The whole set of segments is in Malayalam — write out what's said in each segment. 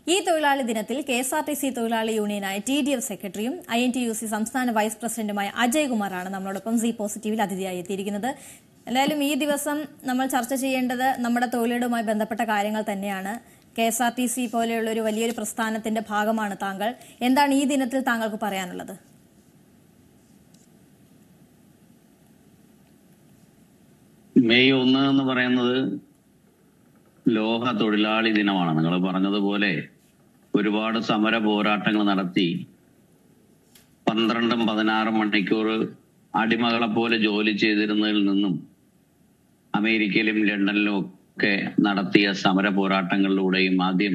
ഈ തൊഴിലാളി ദിനത്തിൽ K S R T C തൊഴിലാളി യൂണിയനായ ടി ഡി എഫ് സെക്രട്ടറിയും I N T U C സംസ്ഥാന വൈസ് പ്രസിഡന്റുമായ അജയ് കുമാറാണ് നമ്മളോടൊപ്പം സി പോസിറ്റീവിൽ അതിഥിയായി എത്തിയിരിക്കുന്നത് എന്തായാലും ഈ ദിവസം നമ്മൾ ചർച്ച ചെയ്യേണ്ടത് നമ്മുടെ തൊഴിലുമായി ബന്ധപ്പെട്ട കാര്യങ്ങൾ തന്നെയാണ് K S R T C പോലെയുള്ള ഒരു വലിയൊരു പ്രസ്ഥാനത്തിന്റെ ഭാഗമാണ് താങ്കൾ എന്താണ് ഈ ദിനത്തിൽ താങ്കൾക്ക് പറയാനുള്ളത് മെയ് ഒന്ന് എന്ന് പറയുന്നത് ലോക തൊഴിലാളി ദിനമാണ് നിങ്ങൾ പറഞ്ഞതുപോലെ ഒരുപാട് സമര പോരാട്ടങ്ങൾ നടത്തി പന്ത്രണ്ടും പതിനാറും മണിക്കൂർ അടിമകളെ പോലെ ജോലി ചെയ്തിരുന്നതിൽ നിന്നും അമേരിക്കയിലും ലണ്ടനിലും ഒക്കെ നടത്തിയ സമര പോരാട്ടങ്ങളിലൂടെയും ആദ്യം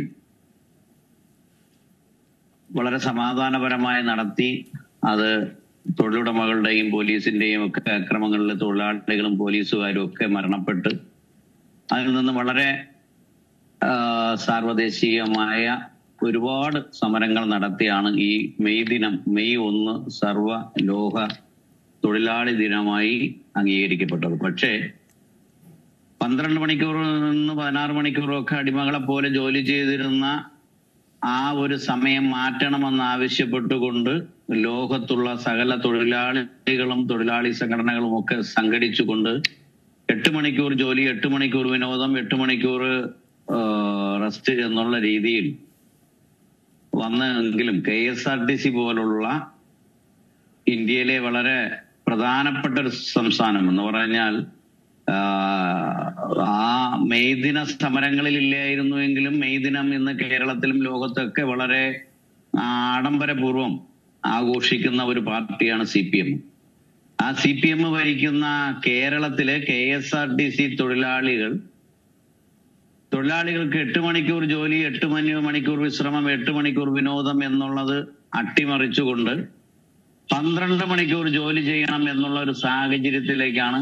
വളരെ സമാധാനപരമായി നടത്തി അത് തൊഴിലുടമകളുടെയും പോലീസിന്റെയും ഒക്കെ അക്രമങ്ങളിൽ തൊഴിലാളികളും പോലീസുകാരും ഒക്കെ മരണപ്പെട്ട് അതിൽ നിന്ന് വളരെ ആ, സാർവദേശീയമായ ഒരുപാട് സമരങ്ങൾ നടത്തിയാണ് ഈ മെയ് ദിനം മെയ് ഒന്ന് സർവ ലോക തൊഴിലാളി ദിനമായി അംഗീകരിക്കപ്പെട്ടത് പക്ഷേ പന്ത്രണ്ട് മണിക്കൂർ നിന്ന് പതിനാറ് മണിക്കൂറും ഒക്കെ അടിമകളെ പോലെ ജോലി ചെയ്തിരുന്ന ആ ഒരു സമയം മാറ്റണമെന്ന് ആവശ്യപ്പെട്ടുകൊണ്ട് ലോകത്തുള്ള സകല തൊഴിലാളികളും തൊഴിലാളി സംഘടനകളും ഒക്കെ സംഘടിച്ചുകൊണ്ട് എട്ട് മണിക്കൂർ ജോലി എട്ട് മണിക്കൂർ വിനോദം എട്ട് മണിക്കൂർ റെസ്റ്റ് എന്നുള്ള രീതിയിൽ വന്നെങ്കിലും K S R T C പോലുള്ള ഇന്ത്യയിലെ വളരെ പ്രധാനപ്പെട്ട ഒരു സംസ്ഥാനം എന്ന് പറഞ്ഞാൽ ആ, ആ മെയ് ദിന സമരങ്ങളിൽ ഇല്ലായിരുന്നുവെങ്കിലും മെയ് ദിനം ഇന്ന് കേരളത്തിലും ലോകത്തൊക്കെ വളരെ ആഡംബരപൂർവം ആഘോഷിക്കുന്ന ഒരു പാർട്ടിയാണ് സി പി എം ആ സി പി എം ഭരിക്കുന്ന കേരളത്തിലെ K S R T C തൊഴിലാളികൾ തൊഴിലാളികൾക്ക് എട്ട് മണിക്കൂർ ജോലി എട്ട് മണി മണിക്കൂർ വിശ്രമം എട്ട് മണിക്കൂർ വിനോദം എന്നുള്ളത് അട്ടിമറിച്ചുകൊണ്ട് പന്ത്രണ്ട് മണിക്കൂർ ജോലി ചെയ്യണം എന്നുള്ള ഒരു സാഹചര്യത്തിലേക്കാണ്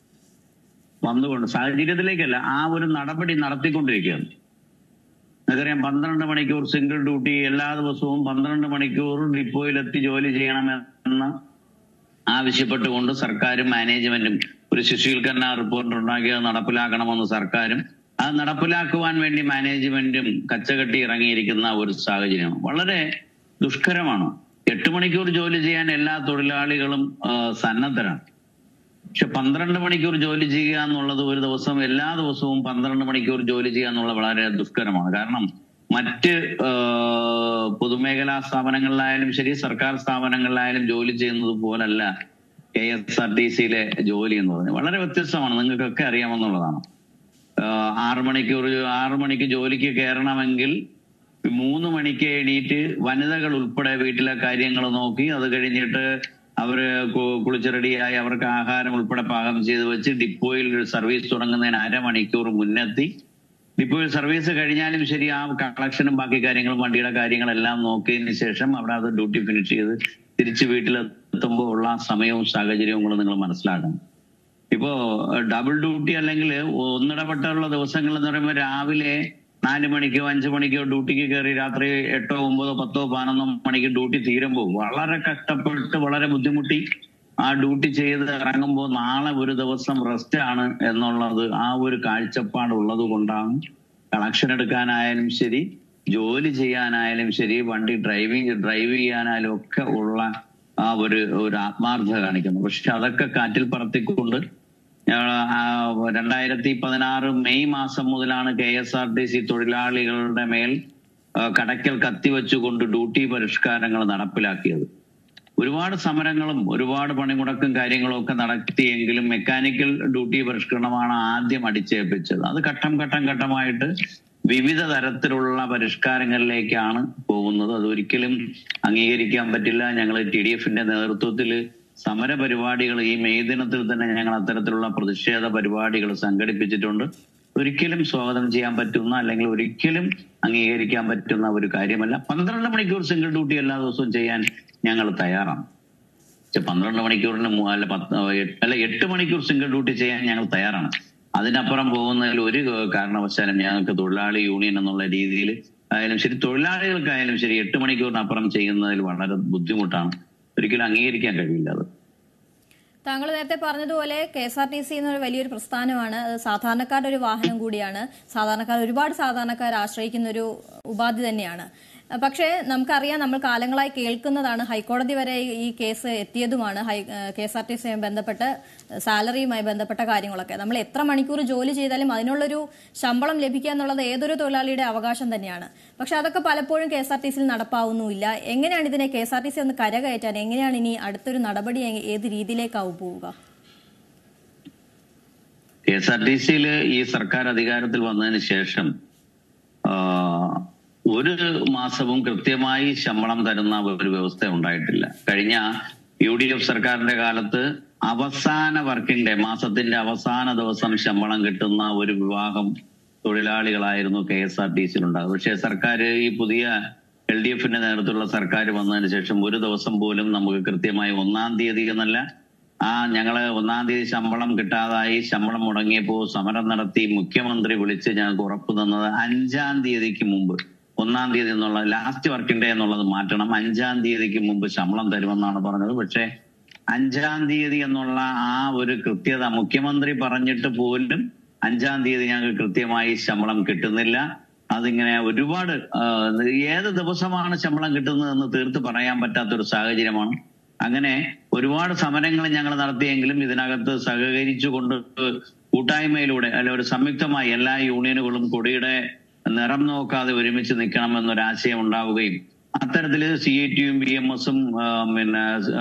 വന്നുകൊണ്ട് സാഹചര്യത്തിലേക്കല്ല ആ ഒരു നടപടി നടത്തിക്കൊണ്ടിരിക്കുകയാണ് നമുക്കറിയാം പന്ത്രണ്ട് മണിക്കൂർ സിംഗിൾ ഡ്യൂട്ടി എല്ലാ ദിവസവും പന്ത്രണ്ട് മണിക്കൂർ ഡിപ്പോയിലെത്തി ജോലി ചെയ്യണമെന്ന് ആവശ്യപ്പെട്ടുകൊണ്ട് സർക്കാരും മാനേജ്മെന്റും ഒരു ശിശുവൽക്കരണ റിപ്പോർട്ട് ഉണ്ടാക്കി അത് നടപ്പിലാക്കണമെന്ന് സർക്കാരും അത് നടപ്പിലാക്കുവാൻ വേണ്ടി മാനേജ്മെന്റും കച്ചകെട്ടി ഇറങ്ങിയിരിക്കുന്ന ഒരു സാഹചര്യമാണ് വളരെ ദുഷ്കരമാണ് എട്ട് മണിക്കൂർ ജോലി ചെയ്യാൻ എല്ലാ തൊഴിലാളികളും ആ, സന്നദ്ധരാണ് പക്ഷെ പന്ത്രണ്ട് മണിക്കൂർ ജോലി ചെയ്യുക എന്നുള്ളത് ഒരു ദിവസം എല്ലാ ദിവസവും പന്ത്രണ്ട് മണിക്കൂർ ജോലി ചെയ്യുക എന്നുള്ളത് വളരെ ദുഷ്കരമാണ് കാരണം മറ്റ് ആ, പൊതുമേഖലാ സ്ഥാപനങ്ങളിലായാലും ശരി സർക്കാർ സ്ഥാപനങ്ങളിലായാലും ജോലി ചെയ്യുന്നത് പോലല്ല കെ എസ് ആർ ടി സിയിലെ ജോലി എന്ന് പറയുന്നത് വളരെ വ്യത്യസ്തമാണ് നിങ്ങൾക്കൊക്കെ അറിയാമെന്നുള്ളതാണ് ആഹ് ആറ് മണിക്കൂർ ആറ് മണിക്ക് ജോലിക്ക് കയറണമെങ്കിൽ മൂന്ന് മണിക്ക് എണീറ്റ് വനിതകൾ ഉൾപ്പെടെ വീട്ടിലെ കാര്യങ്ങൾ നോക്കി അത് കഴിഞ്ഞിട്ട് അവര് കു- കുളിച്ച് റെഡിയായി അവർക്ക് ആഹാരം ഉൾപ്പെടെ പാകം ചെയ്ത് വെച്ച് ഡിപ്പോയിൽ സർവീസ് തുടങ്ങുന്നതിന് അരമണിക്കൂർ മുന്നെത്തി ഡിപ്പോയിൽ സർവീസ് കഴിഞ്ഞാലും ശരി ആ കളക്ഷനും ബാക്കി കാര്യങ്ങളും വണ്ടിയുടെ കാര്യങ്ങളെല്ലാം നോക്കിയതിന് ശേഷം അവിടെ അത് ഡ്യൂട്ടി ഫിനിഷ് ചെയ്ത് തിരിച്ച് വീട്ടിലെത്തുമ്പോൾ ഉള്ള സമയവും സാഹചര്യവും കൂടെ നിങ്ങൾ മനസ്സിലാക്കണം ഇപ്പോ ഡബിൾ ഡ്യൂട്ടി അല്ലെങ്കിൽ ഒന്നിടപെട്ടുള്ള ദിവസങ്ങൾ എന്ന് പറയുമ്പോൾ രാവിലെ നാല് മണിക്കോ അഞ്ചു മണിക്കോ ഡ്യൂട്ടിക്ക് കയറി രാത്രി എട്ടോ ഒമ്പതോ പത്തോ പതിനൊന്നോ മണിക്ക് ഡ്യൂട്ടി തീരുമ്പോൾ വളരെ കഷ്ടപ്പെട്ട് വളരെ ബുദ്ധിമുട്ടി ആ ഡ്യൂട്ടി ചെയ്ത് ഇറങ്ങുമ്പോൾ നാളെ ഒരു ദിവസം റെസ്റ്റ് ആണ് എന്നുള്ളത് ആ ഒരു കാഴ്ചപ്പാട് ഉള്ളത് കൊണ്ടാണ് കളക്ഷൻ എടുക്കാനായാലും ശരി ജോലി ചെയ്യാനായാലും ശരി വണ്ടി ഡ്രൈവിംഗ് ഡ്രൈവ് ചെയ്യാനായാലും ഒക്കെ ഉള്ള ആ ഒരു ഒരു ആത്മാർത്ഥത കാണിക്കുന്നു പക്ഷെ അതൊക്കെ കാറ്റിൽ പറത്തിക്കൊണ്ട് ഞങ്ങൾ രണ്ടായിരത്തി പതിനാറ് മെയ് മാസം മുതലാണ് K S R T C തൊഴിലാളികളുടെ മേൽ ആ, കടക്കൽ കത്തിവെച്ചുകൊണ്ട് ഡ്യൂട്ടി പരിഷ്കാരങ്ങൾ നടപ്പിലാക്കിയത് ഒരുപാട് സമരങ്ങളും ഒരുപാട് പണിമുടക്കും കാര്യങ്ങളും ഒക്കെ നടത്തിയെങ്കിലും മെക്കാനിക്കൽ ഡ്യൂട്ടി പരിഷ്കരണമാണ് ആദ്യം അടിച്ചേൽപ്പിച്ചത് അത് ഘട്ടം ഘട്ടം ഘട്ടമായിട്ട് വിവിധ തരത്തിലുള്ള പരിഷ്കാരങ്ങളിലേക്കാണ് പോകുന്നത് അത് ഒരിക്കലും അംഗീകരിക്കാൻ പറ്റില്ല ഞങ്ങൾ ടി ഡി എഫിന്റെ നേതൃത്വത്തിൽ സമര പരിപാടികൾ ഈ മെയ് ദിനത്തിൽ തന്നെ ഞങ്ങൾ അത്തരത്തിലുള്ള പ്രതിഷേധ പരിപാടികൾ സംഘടിപ്പിച്ചിട്ടുണ്ട് ഒരിക്കലും സ്വാഗതം ചെയ്യാൻ പറ്റുന്ന അല്ലെങ്കിൽ ഒരിക്കലും അംഗീകരിക്കാൻ പറ്റുന്ന ഒരു കാര്യമല്ല പന്ത്രണ്ട് മണിക്കൂർ സിംഗിൾ ഡ്യൂട്ടി എല്ലാ ദിവസവും ചെയ്യാൻ ഞങ്ങൾ തയ്യാറാണ് പക്ഷെ പന്ത്രണ്ട് മണിക്കൂറിന് മു- അല്ല പത്ത് എട്ട് അല്ല എട്ട് മണിക്കൂർ സിംഗിൾ ഡ്യൂട്ടി ചെയ്യാൻ ഞങ്ങൾ തയ്യാറാണ് അതിനപ്പുറം പോകുന്നതിൽ ഒരു കാരണവശാലും ഞങ്ങൾക്ക് തൊഴിലാളി യൂണിയൻ എന്നുള്ള രീതിയിൽ ആയാലും ശരി തൊഴിലാളികൾക്കായാലും ശരി എട്ട് മണിക്കൂറിനപ്പുറം ചെയ്യുന്നതിൽ വളരെ ബുദ്ധിമുട്ടാണ് ഒരിക്കലും അംഗീകരിക്കാൻ കഴിയില്ല അത് താങ്കൾ നേരത്തെ പറഞ്ഞതുപോലെ K S R T C എന്നൊരു വലിയൊരു പ്രസ്ഥാനമാണ് അത് സാധാരണക്കാരുടെ ഒരു വാഹനം കൂടിയാണ് സാധാരണക്കാർ ഒരുപാട് സാധാരണക്കാർ ആശ്രയിക്കുന്ന ഒരു ഉപാധി തന്നെയാണ് പക്ഷേ നമുക്കറിയാം നമ്മൾ കാലങ്ങളായി കേൾക്കുന്നതാണ് ഹൈക്കോടതി വരെ ഈ- ഈ കേസ് എത്തിയതുമാണ് high K S R T സിയുമായി ബന്ധപ്പെട്ട് സാലറിയുമായി ബന്ധപ്പെട്ട കാര്യങ്ങളൊക്കെ നമ്മൾ എത്ര മണിക്കൂർ ജോലി ചെയ്താലും അതിനുള്ളൊരു ശമ്പളം ലഭിക്കുക എന്നുള്ളത് ഏതൊരു തൊഴിലാളിയുടെ അവകാശം തന്നെയാണ് പക്ഷെ അതൊക്കെ പലപ്പോഴും കെ എസ് ആർ ടി സിയിൽ നടപ്പാവുന്നുമില്ല എങ്ങനെയാണ് ഇതിനെ K S R T C ഒന്ന് കരകയറ്റാൻ എങ്ങനെയാണ് ഇനി അടുത്തൊരു നടപടി എ- ഏത് രീതിയിലേക്കാവും പോവുക കെ എസ് ആർ ടി സിയിൽ ഈ സർക്കാർ അധികാരത്തിൽ വന്നതിന് ശേഷം ആ, ഒരു മാസവും കൃത്യമായി ശമ്പളം തരുന്ന ഒരു വ്യവസ്ഥ ഉണ്ടായിട്ടില്ല കഴിഞ്ഞ യു ഡി എഫ് സർക്കാരിന്റെ കാലത്ത് അവസാന വർക്കിംഗ് ഡേ മാസത്തിന്റെ അവസാന ദിവസം ശമ്പളം കിട്ടുന്ന ഒരു വിഭാഗം തൊഴിലാളികളായിരുന്നു കെ എസ് ആർ ടി സിയിലുണ്ടാകും പക്ഷേ സർക്കാർ ഈ പുതിയ എൽ ഡി എഫിന്റെ നേതൃത്വത്തിലുള്ള സർക്കാർ വന്നതിന് ശേഷം ഒരു ദിവസം പോലും നമുക്ക് കൃത്യമായി ഒന്നാം തീയതി എന്നല്ല ആ ഞങ്ങള് ഒന്നാം തീയതി ശമ്പളം കിട്ടാതായി ശമ്പളം മുടങ്ങിയപ്പോ സമരം നടത്തി മുഖ്യമന്ത്രി വിളിച്ച് ഞങ്ങൾക്ക് ഉറപ്പ് തന്നത് അഞ്ചാം തീയതിക്ക് മുമ്പ് ഒന്നാം തീയതി എന്നുള്ള ലാസ്റ്റ് വർക്കിംഗ് ഡേ എന്നുള്ളത് മാറ്റണം അഞ്ചാം തീയതിക്ക് മുമ്പ് ശമ്പളം തരുമെന്നാണ് പറഞ്ഞത് പക്ഷെ അഞ്ചാം തീയതി എന്നുള്ള ആ ഒരു കൃത്യത മുഖ്യമന്ത്രി പറഞ്ഞിട്ട് പോലും അഞ്ചാം തീയതി ഞങ്ങൾക്ക് കൃത്യമായി ശമ്പളം കിട്ടുന്നില്ല അതിങ്ങനെ ഒരുപാട് ആ, ഏത് ദിവസമാണ് ശമ്പളം കിട്ടുന്നതെന്ന് തീർത്ത് പറയാൻ പറ്റാത്തൊരു സാഹചര്യമാണ് അങ്ങനെ ഒരുപാട് സമരങ്ങൾ ഞങ്ങൾ നടത്തിയെങ്കിലും ഇതിനകത്ത് സഹകരിച്ചുകൊണ്ട് കൂട്ടായ്മയിലൂടെ അല്ല ഒരു സംയുക്തമായി എല്ലാ യൂണിയനുകളും കൊടിയുടെ നിറം നോക്കാതെ ഒരുമിച്ച് നിൽക്കണം എന്നൊരാശയം ഉണ്ടാവുകയും അത്തരത്തില് സി ഐ ടിയും ബി എം എസും പിന്നെ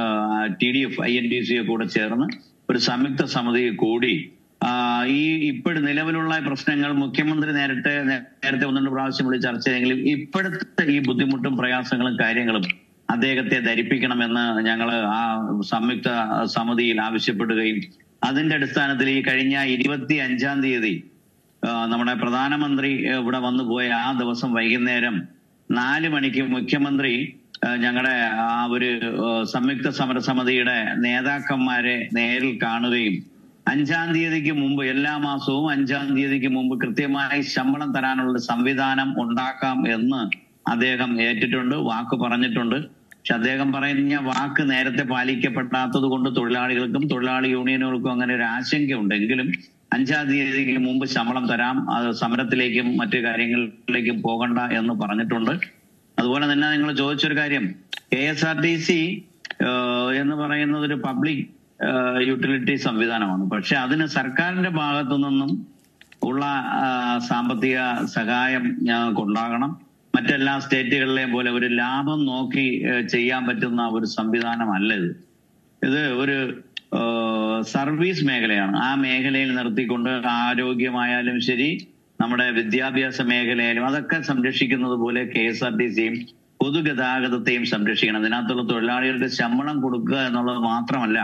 T D F I N D സിയും കൂടെ ചേർന്ന് ഒരു സംയുക്ത സമിതി കൂടി ആ, ഈ ഇപ്പോഴും നിലവിലുള്ള പ്രശ്നങ്ങൾ മുഖ്യമന്ത്രി നേരിട്ട് നേരത്തെ ഒന്ന് രണ്ട് പ്രാവശ്യം വിളിച്ച് ചർച്ച ചെയ്തെങ്കിലും ഇപ്പോഴത്തെ ഈ ബുദ്ധിമുട്ടും പ്രയാസങ്ങളും കാര്യങ്ങളും അദ്ദേഹത്തെ ധരിപ്പിക്കണമെന്ന് ഞങ്ങൾ ആ സംയുക്ത സമിതിയിൽ ആവശ്യപ്പെടുകയും അതിന്റെ അടിസ്ഥാനത്തിൽ ഈ കഴിഞ്ഞ ഇരുപത്തി അഞ്ചാം തീയതി ആ, നമ്മുടെ പ്രധാനമന്ത്രി ഇവിടെ വന്നു പോയ ആ ദിവസം വൈകുന്നേരം നാല് മണിക്ക് മുഖ്യമന്ത്രി ആ, ഞങ്ങളുടെ ആ ഒരു ആ, സംയുക്ത സമരസമിതിയുടെ നേതാക്കന്മാരെ നേരിൽ കാണുകയും അഞ്ചാം തീയതിക്ക് മുമ്പ് എല്ലാ മാസവും അഞ്ചാം തീയതിക്ക് മുമ്പ് കൃത്യമായി ശമ്പളം തരാനുള്ള ഒരു സംവിധാനം ഉണ്ടാക്കാം എന്ന് അദ്ദേഹം ഏറ്റിട്ടുണ്ട് വാക്ക് പറഞ്ഞിട്ടുണ്ട് പക്ഷെ അദ്ദേഹം പറയുന്ന വാക്ക് നേരത്തെ പാലിക്കപ്പെടാത്തത് കൊണ്ട് തൊഴിലാളികൾക്കും തൊഴിലാളി യൂണിയനുകൾക്കും അങ്ങനെ ഒരു ആശങ്കയുണ്ടെങ്കിലും അഞ്ചാം തീയതിക്ക് മുമ്പ് ശമ്പളം തരാം അത് സമരത്തിലേക്കും മറ്റു കാര്യങ്ങളിലേക്കും പോകണ്ട എന്ന് പറഞ്ഞിട്ടുണ്ട് അതുപോലെ തന്നെ നിങ്ങൾ ചോദിച്ചൊരു കാര്യം K S R T C എന്ന് പറയുന്നത് ഒരു പബ്ലിക് യൂട്ടിലിറ്റി സംവിധാനമാണ് പക്ഷെ അതിന് സർക്കാരിന്റെ ഭാഗത്തു നിന്നും ഉള്ള ആ, സാമ്പത്തിക സഹായം ഞങ്ങൾക്ക് ഉണ്ടാകണം മറ്റെല്ലാ സ്റ്റേറ്റുകളിലെയും പോലെ ഒരു ലാഭം നോക്കി ഏ, ചെയ്യാൻ പറ്റുന്ന ഒരു സംവിധാനമല്ല ഇത് ഇത് ഒരു ആ, സർവീസ് മേഖലയാണ് ആ മേഖലയിൽ നിർത്തിക്കൊണ്ട് ആരോഗ്യമായാലും ശരി നമ്മുടെ വിദ്യാഭ്യാസ മേഖലയിലും അതൊക്കെ സംരക്ഷിക്കുന്നത് പോലെ കെ എസ് ആർ ടി സിയും പൊതുഗതാഗതത്തെയും സംരക്ഷിക്കണം അതിനകത്തുള്ള തൊഴിലാളികൾക്ക് ശമ്പളം കൊടുക്കുക എന്നുള്ളത് മാത്രമല്ല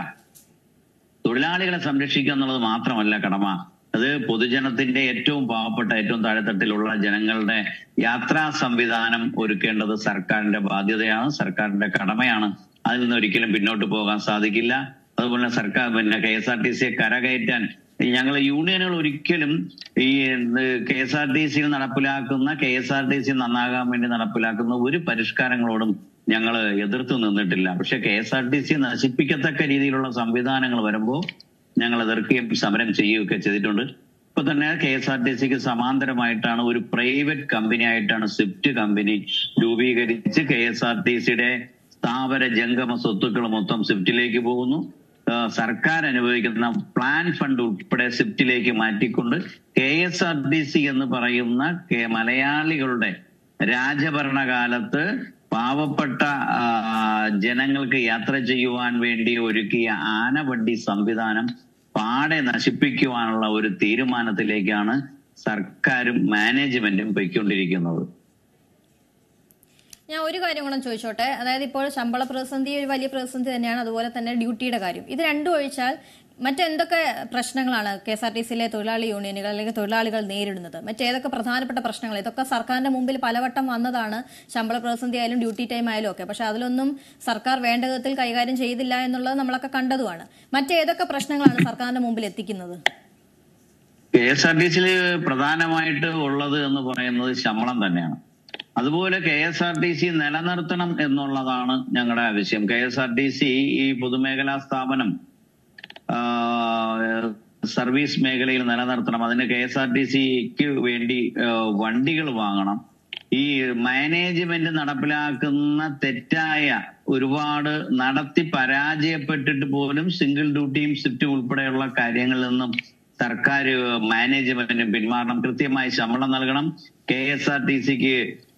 തൊഴിലാളികളെ സംരക്ഷിക്കുക എന്നുള്ളത് മാത്രമല്ല കടമ അത് പൊതുജനത്തിന്റെ ഏറ്റവും പാവപ്പെട്ട ഏറ്റവും താഴെത്തട്ടിലുള്ള ജനങ്ങളുടെ യാത്രാ സംവിധാനം ഒരുക്കേണ്ടത് സർക്കാരിന്റെ ബാധ്യതയാണ് സർക്കാരിന്റെ കടമയാണ് അതിൽ നിന്ന് ഒരിക്കലും പിന്നോട്ട് പോകാൻ സാധിക്കില്ല അതുപോലെ സർക്കാർ പിന്നെ കെ എസ് ആർ ടി സിയെ കരകയറ്റാൻ ഞങ്ങൾ യൂണിയനുകൾ ഒരിക്കലും ഈ കെ എസ് ആർ ടി സിയിൽ നടപ്പിലാക്കുന്ന K S R T C നന്നാകാൻ വേണ്ടി നടപ്പിലാക്കുന്ന ഒരു പരിഷ്കാരങ്ങളോടും ഞങ്ങൾ എതിർത്ത് നിന്നിട്ടില്ല പക്ഷെ K S R T C നശിപ്പിക്കത്തക്ക രീതിയിലുള്ള സംവിധാനങ്ങൾ വരുമ്പോൾ ഞങ്ങൾ എതിർക്കുകയും സമരം ചെയ്യുകയൊക്കെ ചെയ്തിട്ടുണ്ട് ഇപ്പൊ തന്നെ കെ എസ് ആർ ടി സിക്ക് സമാന്തരമായിട്ടാണ് ഒരു പ്രൈവറ്റ് കമ്പനി ആയിട്ടാണ് സ്വിഫ്റ്റ് കമ്പനി രൂപീകരിച്ച് കെ എസ് ആർ ടി സിയുടെ സ്ഥാവര ജംഗമ സ്വത്തുക്കൾ മൊത്തം സ്വിഫ്റ്റിലേക്ക് പോകുന്നു ആ, സർക്കാർ അനുഭവിക്കുന്ന പ്ലാൻ ഫണ്ട് ഉൾപ്പെടെ സ്വിഫ്റ്റിലേക്ക് മാറ്റിക്കൊണ്ട് K S R T C എന്ന് പറയുന്ന കെ- മലയാളികളുടെ രാജഭരണകാലത്ത് പാവപ്പെട്ട ആ, ജനങ്ങൾക്ക് യാത്ര ചെയ്യുവാൻ വേണ്ടി ഒരുക്കിയ ആനവണ്ടി സംവിധാനം പാടെ നശിപ്പിക്കുവാനുള്ള ഒരു തീരുമാനത്തിലേക്കാണ് സർക്കാരും മാനേജ്മെന്റും പൊയ്ക്കൊണ്ടിരിക്കുന്നത് ഞാൻ ഒരു കാര്യം കൂടെ ചോദിച്ചോട്ടെ അതായത് ഇപ്പോൾ ശമ്പള പ്രതിസന്ധി ഒരു വലിയ പ്രതിസന്ധി തന്നെയാണ് അതുപോലെ തന്നെ ഡ്യൂട്ടിയുടെ കാര്യം ഇത് രണ്ടും ഒഴിച്ചാൽ മറ്റെന്തൊക്കെ പ്രശ്നങ്ങളാണ് കെ എസ് ആർ ടി സിയിലെ തൊഴിലാളി യൂണിയനുകൾ അല്ലെങ്കിൽ തൊഴിലാളികൾ നേരിടുന്നത് മറ്റേതൊക്കെ പ്രധാനപ്പെട്ട പ്രശ്നങ്ങൾ ഇതൊക്കെ സർക്കാരിന്റെ മുമ്പിൽ പലവട്ടം വന്നതാണ് ശമ്പള പ്രതിസന്ധി ആയാലും ഡ്യൂട്ടി ടൈം ആയാലും ഒക്കെ പക്ഷെ അതിലൊന്നും സർക്കാർ വേണ്ട വിധത്തിൽ കൈകാര്യം ചെയ്തില്ല എന്നുള്ളത് നമ്മളൊക്കെ കണ്ടതുമാണ് മറ്റേതൊക്കെ പ്രശ്നങ്ങളാണ് സർക്കാരിന്റെ മുമ്പിൽ എത്തിക്കുന്നത് കെ എസ് ആർ ടി സിയിൽ പ്രധാനമായിട്ട് ഉള്ളത് എന്ന് പറയുന്നത് ശമ്പളം തന്നെയാണ് അതുപോലെ K S R T C നിലനിർത്തണം എന്നുള്ളതാണ് ഞങ്ങളുടെ ആവശ്യം K S R T C ഈ പൊതുമേഖലാ സ്ഥാപനം ആ, സർവീസ് മേഖലയിൽ നിലനിർത്തണം അതിന് കെ എസ് ആർ ടി സിക്ക് വേണ്ടി വണ്ടികൾ വാങ്ങണം ഈ മാനേജ്മെന്റ് നടപ്പിലാക്കുന്ന തെറ്റായ ഒരുപാട് നടത്തി പരാജയപ്പെട്ടിട്ട് പോലും സിംഗിൾ ഡ്യൂട്ടിയും ഷിഫ്റ്റും ഉൾപ്പെടെയുള്ള കാര്യങ്ങളിൽ നിന്നും സർക്കാർ മാനേജ്മെന്റിന് പിന്മാറണം കൃത്യമായി ശമ്പളം നൽകണം കെ എസ് ആർ ടി സിക്ക്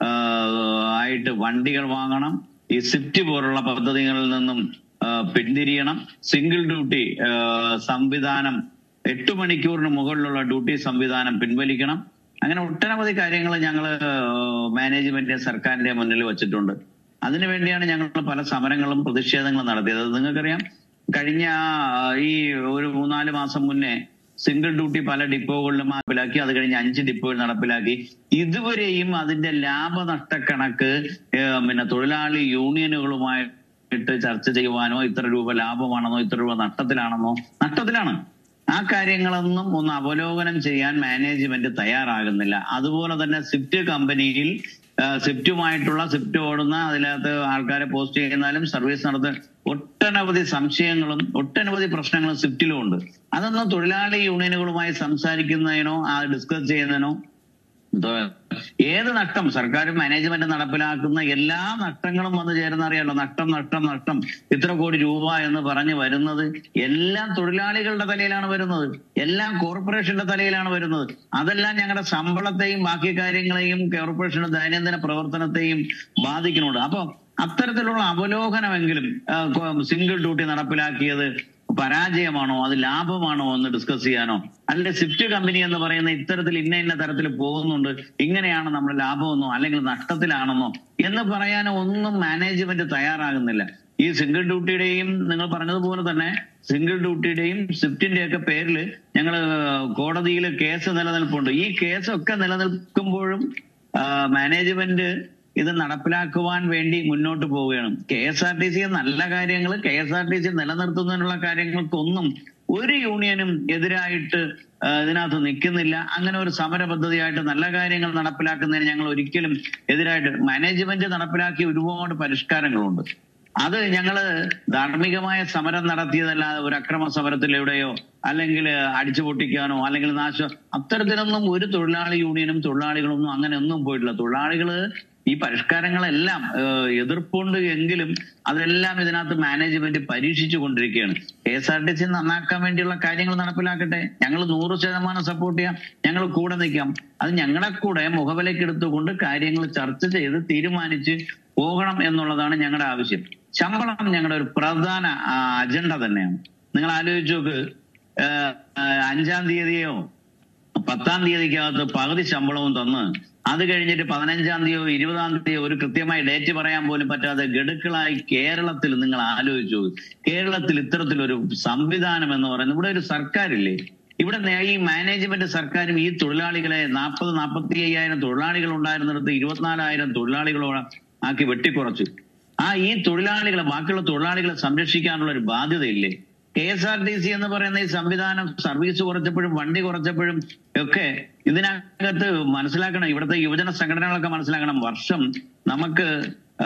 ആയിട്ട് വണ്ടികൾ വാങ്ങണം ഈ സ്വിഫ്റ്റ് പോലുള്ള പദ്ധതികളിൽ നിന്നും ആ, പിന്തിരിയണം സിംഗിൾ ഡ്യൂട്ടി ആ, സംവിധാനം എട്ട് മണിക്കൂറിന് മുകളിലുള്ള ഡ്യൂട്ടി സംവിധാനം പിൻവലിക്കണം അങ്ങനെ ഒട്ടനവധി കാര്യങ്ങൾ ഞങ്ങൾ മാനേജ്മെന്റ് സർക്കാരിന്റെ മുന്നിൽ വെച്ചിട്ടുണ്ട് അതിനുവേണ്ടിയാണ് ഞങ്ങൾ പല സമരങ്ങളും പ്രതിഷേധങ്ങളും നടത്തിയത് അത് നിങ്ങൾക്കറിയാം കഴിഞ്ഞ ആ, ഈ ഒരു മൂന്നാല് മാസം മുന്നേ സിംഗിൾ ഡ്യൂട്ടി പല ഡിപ്പോകളിലും നടപ്പിലാക്കി അത് കഴിഞ്ഞ് അഞ്ച് ഡിപ്പോകൾ നടപ്പിലാക്കി ഇതുവരെയും അതിന്റെ ലാഭനഷ്ട കണക്ക് ഏഹ്, പിന്നെ തൊഴിലാളി യൂണിയനുകളുമായിട്ട് ചർച്ച ചെയ്യുവാനോ ഇത്ര രൂപ ലാഭമാണെന്നോ ഇത്ര രൂപ നഷ്ടത്തിലാണെന്നോ നഷ്ടത്തിലാണ് ആ കാര്യങ്ങളൊന്നും ഒന്ന് അവലോകനം ചെയ്യാൻ മാനേജ്മെന്റ് തയ്യാറാകുന്നില്ല അതുപോലെ തന്നെ സ്വിഫ്റ്റ് കമ്പനിയിൽ ആ, സ്വിഫ്റ്റുമായിട്ടുള്ള സ്വിഫ്റ്റ് ഓടുന്ന അതിനകത്ത് ആൾക്കാരെ പോസ്റ്റ് ചെയ്യുന്നാലും സർവീസ് നടത്തുന്ന ഒട്ടനവധി സംശയങ്ങളും ഒട്ടനവധി പ്രശ്നങ്ങളും സ്വിഫ്റ്റിലും ഉണ്ട് അതൊന്നും തൊഴിലാളി യൂണിയനുകളുമായി സംസാരിക്കുന്നതിനോ ആ ഡിസ്കസ് ചെയ്യുന്നതിനോ ഇത് ഏത് നഷ്ടം സർക്കാർ മാനേജ്മെന്റ് നടപ്പിലാക്കുന്ന എല്ലാ നഷ്ടങ്ങളും വന്നു ചേരുന്ന അറിയാലോ നഷ്ടം നഷ്ടം നഷ്ടം ഇത്ര കോടി രൂപ എന്ന് പറഞ്ഞു വരുന്നത് എല്ലാം തൊഴിലാളികളുടെ തലയിലാണ് വരുന്നത് എല്ലാം കോർപ്പറേഷന്റെ തലയിലാണ് വരുന്നത് അതെല്ലാം ഞങ്ങളുടെ ശമ്പളത്തെയും ബാക്കി കാര്യങ്ങളെയും കോർപ്പറേഷന്റെ ദൈനംദിന പ്രവർത്തനത്തെയും ബാധിക്കുന്നുണ്ട് അപ്പൊ അത്തരത്തിലുള്ള അവലോകനമെങ്കിലും സിംഗിൾ ഡ്യൂട്ടി നടപ്പിലാക്കിയത് പരാജയമാണോ അത് ലാഭമാണോ എന്ന് ഡിസ്കസ് ചെയ്യാനോ അല്ലെങ്കിൽ സ്വിഫ്റ്റ് കമ്പനി എന്ന് പറയുന്ന ഇത്തരത്തിൽ ഇന്ന ഇന്ന തരത്തിൽ പോകുന്നുണ്ട് ഇങ്ങനെയാണ് നമ്മുടെ ലാഭമെന്നോ അല്ലെങ്കിൽ നഷ്ടത്തിലാണെന്നോ എന്ന് പറയാനോ ഒന്നും മാനേജ്മെന്റ് തയ്യാറാകുന്നില്ല ഈ സിംഗിൾ ഡ്യൂട്ടിയുടെയും നിങ്ങൾ പറഞ്ഞതുപോലെ തന്നെ സിംഗിൾ ഡ്യൂട്ടിയുടെയും സ്വിഫ്റ്റിന്റെ ഒക്കെ പേരിൽ ഞങ്ങൾ കോടതിയിൽ കേസ് നിലനിൽപ്പുണ്ട് ഈ കേസൊക്കെ നിലനിൽക്കുമ്പോഴും ആ, മാനേജ്മെന്റ് ഇത് നടപ്പിലാക്കുവാൻ വേണ്ടി മുന്നോട്ട് പോവുകയാണ് K S R T C നല്ല കാര്യങ്ങൾ K S R T C നിലനിർത്തുന്നതിനുള്ള കാര്യങ്ങൾക്കൊന്നും ഒരു യൂണിയനും എതിരായിട്ട് ആ, ഇതിനകത്ത് നിൽക്കുന്നില്ല അങ്ങനെ ഒരു സമര പദ്ധതിയായിട്ട് നല്ല കാര്യങ്ങൾ നടപ്പിലാക്കുന്നതിന് ഞങ്ങൾ ഒരിക്കലും എതിരായിട്ട് മാനേജ്മെന്റ് നടപ്പിലാക്കിയ ഒരുപാട് പരിഷ്കാരങ്ങളുണ്ട് അത് ഞങ്ങള് ധാർമ്മികമായ സമരം നടത്തിയതല്ലാതെ ഒരു അക്രമ സമരത്തിലൂടെയോ അല്ലെങ്കിൽ അടിച്ചു പൊട്ടിക്കാനോ അല്ലെങ്കിൽ നാശം അത്തരത്തിലൊന്നും ഒരു തൊഴിലാളി യൂണിയനും തൊഴിലാളികളൊന്നും അങ്ങനെ ഒന്നും പോയിട്ടില്ല തൊഴിലാളികള് ഈ പരിഷ്കാരങ്ങളെല്ലാം ഏഹ്, എതിർപ്പുണ്ട് എങ്കിലും അതെല്ലാം ഇതിനകത്ത് മാനേജ്മെന്റ് പരീക്ഷിച്ചു കൊണ്ടിരിക്കുകയാണ് K S R T C നന്നാക്കാൻ വേണ്ടിയുള്ള കാര്യങ്ങൾ നടപ്പിലാക്കട്ടെ ഞങ്ങൾ നൂറ് ശതമാനം സപ്പോർട്ട് ചെയ്യാം ഞങ്ങൾ കൂടെ നിൽക്കാം അത് ഞങ്ങളെ കൂടെ മുഖവിലക്കെടുത്തുകൊണ്ട് കാര്യങ്ങൾ ചർച്ച ചെയ്ത് തീരുമാനിച്ച് പോകണം എന്നുള്ളതാണ് ഞങ്ങളുടെ ആവശ്യം ശമ്പളം ഞങ്ങളുടെ ഒരു പ്രധാന ആ, അജണ്ട തന്നെയാണ് നിങ്ങൾ ആലോചിച്ച് നോക്ക് ഏഹ്, ഏഹ്, അഞ്ചാം തീയതിയോ പത്താം തീയതിക്കകത്ത് പകുതി ശമ്പളവും തന്ന് അത് കഴിഞ്ഞിട്ട് പതിനഞ്ചാം തീയതിയോ ഇരുപതാം തീയതിയോ ഒരു കൃത്യമായ ഡേറ്റ് പറയാൻ പോലും പറ്റാതെ ഗഡുക്കളായി കേരളത്തിൽ നിങ്ങൾ ആലോചിച്ചു കേരളത്തിൽ ഇത്തരത്തിലൊരു സംവിധാനം എന്ന് പറയുന്നത് ഇവിടെ ഒരു സർക്കാരില്ലേ ഇവിടെ നേ- ഈ മാനേജ്മെന്റ് സർക്കാരും ഈ തൊഴിലാളികളെ നാൽപ്പത് നാൽപ്പത്തി അയ്യായിരം തൊഴിലാളികൾ ഉണ്ടായിരുന്നിടത്ത് ഇരുപത്തിനാലായിരം തൊഴിലാളികളോട് ആക്കി വെട്ടിക്കുറച്ചു ആ ഈ തൊഴിലാളികളെ ബാക്കിയുള്ള തൊഴിലാളികളെ സംരക്ഷിക്കാനുള്ള ഒരു ബാധ്യതയില്ലേ K S R T C എന്ന് പറയുന്ന ഈ സംവിധാനം സർവീസ് കുറച്ചപ്പോഴും വണ്ടി കുറച്ചപ്പോഴും ഒക്കെ ഇതിനകത്ത് മനസ്സിലാക്കണം ഇവിടുത്തെ യുവജന സംഘടനകളൊക്കെ മനസ്സിലാക്കണം വർഷം നമുക്ക് ആ,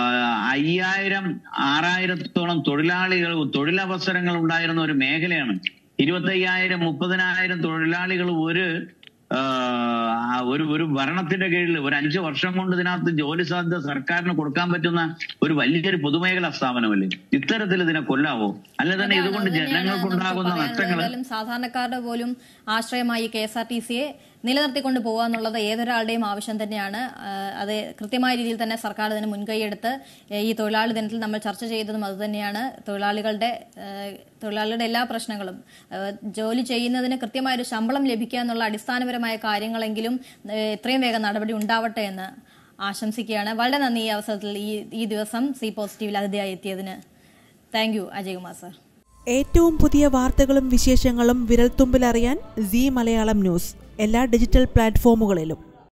അയ്യായിരം ആറായിരത്തോളം തൊഴിലാളികൾ തൊഴിലവസരങ്ങൾ ഉണ്ടായിരുന്ന ഒരു മേഖലയാണ് ഇരുപത്തി അയ്യായിരം മുപ്പതിനായിരം തൊഴിലാളികൾ ഒരു ആ, ഒരു ഒരു ഭരണത്തിന്റെ കീഴിൽ ഒരു അഞ്ചു വർഷം കൊണ്ട് ഇതിനകത്ത് ജോലി സാധ്യത സർക്കാരിന് കൊടുക്കാൻ പറ്റുന്ന ഒരു വലിയൊരു പൊതുമേഖലാ സ്ഥാപനമല്ലേ ഇത്തരത്തിൽ ഇതിനെ കൊല്ലാവോ അല്ലെ തന്നെ അതാണ്, ഇതുകൊണ്ട് അത് തന്നെയാണ് ജനങ്ങൾക്കുണ്ടാകുന്ന നമുക്ക് നഷ്ടങ്ങൾ പറയാനുള്ളത്. ഏതായാലും സാധാരണക്കാരുടെ പോലും ആശ്രയമായി കെ എസ് ആർ ടി സിയെ നിലനിർത്തിക്കൊണ്ട് പോകുക എന്നുള്ളത് ഏതൊരാളുടെയും ആവശ്യം തന്നെയാണ് ആ, അത് കൃത്യമായ രീതിയിൽ തന്നെ സർക്കാർ ഇതിന് മുൻകൈയെടുത്ത് ഏ, ഈ തൊഴിലാളി ദിനത്തിൽ നമ്മൾ ചർച്ച ചെയ്തതും അതുതന്നെയാണ് തൊഴിലാളികളുടെ ഏ, തൊഴിലാളികളുടെ എല്ലാ പ്രശ്നങ്ങളും ഏ, ജോലി ചെയ്യുന്നതിന് കൃത്യമായ ഒരു ശമ്പളം ലഭിക്കുക എന്നുള്ള അടിസ്ഥാനപരമായ കാര്യങ്ങളെങ്കിലും ഏ, എത്രയും വേഗം നടപടി ഉണ്ടാവട്ടെ എന്ന് ആശംസിക്കുകയാണ് വളരെ നന്ദി ഈ അവസരത്തിൽ ഈ ഈ ദിവസം സി പോസിറ്റീവിൽ അതിഥിയായി എത്തിയതിന് താങ്ക് യു അജയ്കുമാർ സാർ ഏറ്റവും പുതിയ വാർത്തകളും വിശേഷങ്ങളും വിരൽത്തുമ്പിലറിയാൻ സി മലയാളം ന്യൂസ് എല്ലാ ഡിജിറ്റൽ പ്ലാറ്റ്ഫോമുകളിലും